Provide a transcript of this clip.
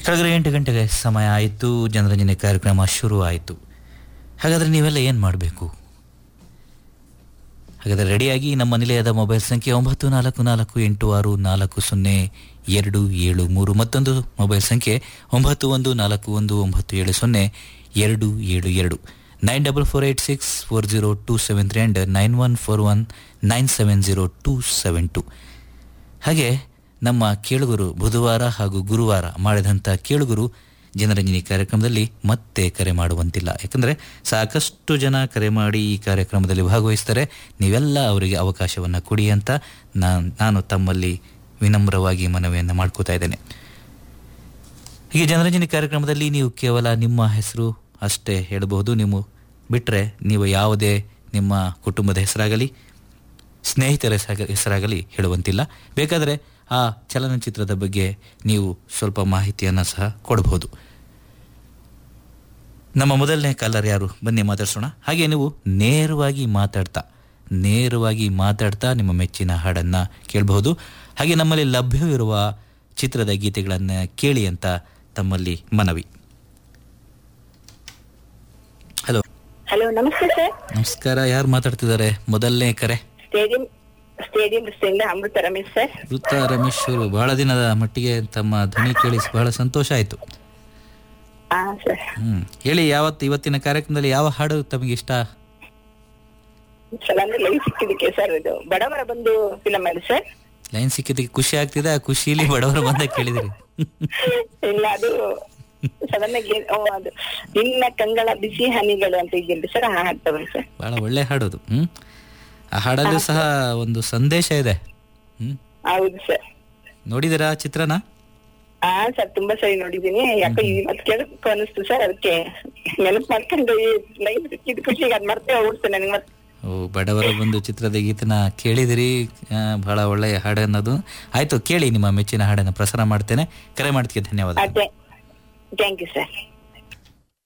ಕೆಳಗಡೆ ಎಂಟು ಗಂಟೆಗೆ ಸಮಯ ಆಯಿತು ಜನರಂಜನೆ ಕಾರ್ಯಕ್ರಮ ಶುರು ಆಯಿತು ಹಾಗಾದರೆ ನೀವೆಲ್ಲ ಏನು ಮಾಡಬೇಕು ಹಾಗಾದರೆ ರೆಡಿಯಾಗಿ ನಮ್ಮ ನಿಲಯದ ಮೊಬೈಲ್ ಸಂಖ್ಯೆ ಒಂಬತ್ತು ನಾಲ್ಕು ನಾಲ್ಕು ಎಂಟು ಆರು ನಾಲ್ಕು ಸೊನ್ನೆ ಎರಡು ಏಳು ಮೂರು ಮತ್ತೊಂದು ಮೊಬೈಲ್ ಸಂಖ್ಯೆ ಒಂಬತ್ತು ಒಂದು ನಾಲ್ಕು ಒಂದು ಒಂಬತ್ತು ಏಳು ಸೊನ್ನೆ ಎರಡು ಏಳು ಎರಡು nine double four eight six four zero two seven three and nine one four one nine seven zero two seven two ಹಾಗೆ ನಮ್ಮ ಕೇಳುಗರು ಬುಧವಾರ ಹಾಗೂ ಗುರುವಾರ ಮಾಡಿದಂಥ ಕೇಳುಗರು ಜನರಂಜನಿ ಕಾರ್ಯಕ್ರಮದಲ್ಲಿ ಮತ್ತೆ ಕರೆ ಮಾಡುವಂತಿಲ್ಲ ಯಾಕಂದರೆ ಸಾಕಷ್ಟು ಜನ ಕರೆ ಮಾಡಿ ಈ ಕಾರ್ಯಕ್ರಮದಲ್ಲಿ ಭಾಗವಹಿಸ್ತಾರೆ ನೀವೆಲ್ಲ ಅವರಿಗೆ ಅವಕಾಶವನ್ನು ಕೊಡಿ ಅಂತ ನಾನು ನಾನು ತಮ್ಮಲ್ಲಿ ವಿನಮ್ರವಾಗಿ ಮನವಿಯನ್ನು ಮಾಡ್ಕೋತಾ ಇದ್ದೇನೆ ಹೀಗೆ ಜನರಂಜನಿ ಕಾರ್ಯಕ್ರಮದಲ್ಲಿ ನೀವು ಕೇವಲ ನಿಮ್ಮ ಹೆಸರು ಅಷ್ಟೇ ಹೇಳಬಹುದು ನೀವು ಬಿಟ್ಟರೆ ನೀವು ಯಾವುದೇ ನಿಮ್ಮ ಕುಟುಂಬದ ಹೆಸರಾಗಲಿ ಸ್ನೇಹಿತರ ಹೆಸರಾಗ- ಹೆಸರಾಗಲಿ ಹೇಳುವಂತಿಲ್ಲ ಬೇಕಾದರೆ ಆ ಚಲನಚಿತ್ರದ ಬಗ್ಗೆ ನೀವು ಸ್ವಲ್ಪ ಮಾಹಿತಿಯನ್ನು ಸಹ ಕೊಡಬಹುದು ನಮ್ಮ ಮೊದಲನೇ ಕಾಲರ್ ಯಾರು ಬನ್ನಿ ಮಾತಾಡ್ಸೋಣ ಹಾಗೆ ನೀವು ನೇರವಾಗಿ ಮಾತಾಡ್ತಾ ನೇರವಾಗಿ ಮಾತಾಡ್ತಾ ನಿಮ್ಮ ಮೆಚ್ಚಿನ ಹಾಡನ್ನು ಕೇಳಬಹುದು ಹಾಗೆ ನಮ್ಮಲ್ಲಿ ಲಭ್ಯವಿರುವ ಚಿತ್ರದ ಗೀತೆಗಳನ್ನು ಕೇಳಿ ಅಂತ ತಮ್ಮಲ್ಲಿ ಮನವಿ ಹಲೋ ಹಲೋ ನಮಸ್ತೆ ಸರ್ ನಮಸ್ಕಾರ ಯಾರು ಮಾತಾಡ್ತಿದ್ದಾರೆ ಮೊದಲನೇ ಕರೆ ಸ್ಟೇಡಿಯಂ ಸ್ಟೇಡಿಯಂ ರಸ್ತೆಯಿಂದ ಅಮೃತ ರಮೇಶ್ ಸರ್ ವೃತ್ತ ರಮೇಶ್ ಅವರು ಬಹಳ ದಿನದ ಮಟ್ಟಿಗೆ ತಮ್ಮ ಧ್ವನಿ ಕೇಳಿ ಬಹಳ ಸಂತೋಷ ಆಯಿತು ಹಾ ಸರ್ ಹ್ಮ್ ಹೇಳಿ ಯಾವತ್ತು ಇವತ್ತಿನ ಕಾರ್ಯಕ್ರಮದಲ್ಲಿ ಯಾವ ಹಾಡು ತಮಗೆ ಇಷ್ಟ ಸರ್ ಅಂದ್ರೆ ಲೈವ್ ಸಿಕ್ಕಿದಕ್ಕೆ ಸರ್ ಇದು ಬಡವರ ಬಂದು ಫಿಲಮ್ ಅಲ್ಲಿ ಸರ್ ಲೈನ್ ಸಿಕ್ಕಿದ್ದಕ್ಕೆ ಖುಷಿ ಆಗ್ತಿದೆ ಆ ಖುಷಿಲಿ ಬಡವರ ಬಂದ ಕೇಳಿದಿರಿ ಇಲ್ಲ ಅದು ಸಡನ್ ಆಗಿ ಏನ್- ಓ, ಅದು ನಿನ್ನ ಕಂಗಳ ಬಿಸಿ ಹನಿಗಳು ಅಂತ ಇದೆಯಲ್ಲ ಸರ್ ಆ ಹಾಡ್ ತಗೊಂಡು ಸರ್ ಬಹಳ ಒಳ್ಳೆ ಹಾಡು ಅದು ಹ್ಮ್ ಆ ಹಾಡಲ್ಲೂ ಸಹ ಒಂದು ಸಂದೇಶ ಇದೆ ಹ್ಮ್ ಹೌದು ಸರ್ ನೋಡಿದಿರಾ ಚಿತ್ರನ ಹಾ ಸರ್ ತುಂಬಾ ಸರಿ ನೋಡಿದೀನಿ ಯಾಕೋ ಇವತ್ತು ಕೇಳಬೇಕು ಅನಿಸ್ತು ಸರ್ ಅದಕ್ಕೆ ನೆನಪು ಮಾಡ್ಕೊಂಡು ಲೈವ್ ಸಿಕ್ಕಿದ ಖುಷಿಗೆ ಅದ್ ಮರ್ತೇ ಹೋಗ್ಬಿಡ್ತು ನನಗೆ ಮತ್ತೆ ಓ ಬಡವರ ಬಂದು ಚಿತ್ರದ ಗೀತನ ಕೇಳಿದಿರಿ ಆ, ಬಹಳ ಒಳ್ಳೆಯ ಹಾಡು ಅನ್ನೋದು ಆಯ್ತು ಕೇಳಿ ನಿಮ್ಮ ಮೆಚ್ಚಿನ ಹಾಡನ್ನು ಪ್ರಸಾರ ಮಾಡ್ತೇನೆ ಕರೆ ಮಾಡ್ತೀವಿ ಧನ್ಯವಾದ ಅದೇ ಥ್ಯಾಂಕ್ ಯು ಸರ್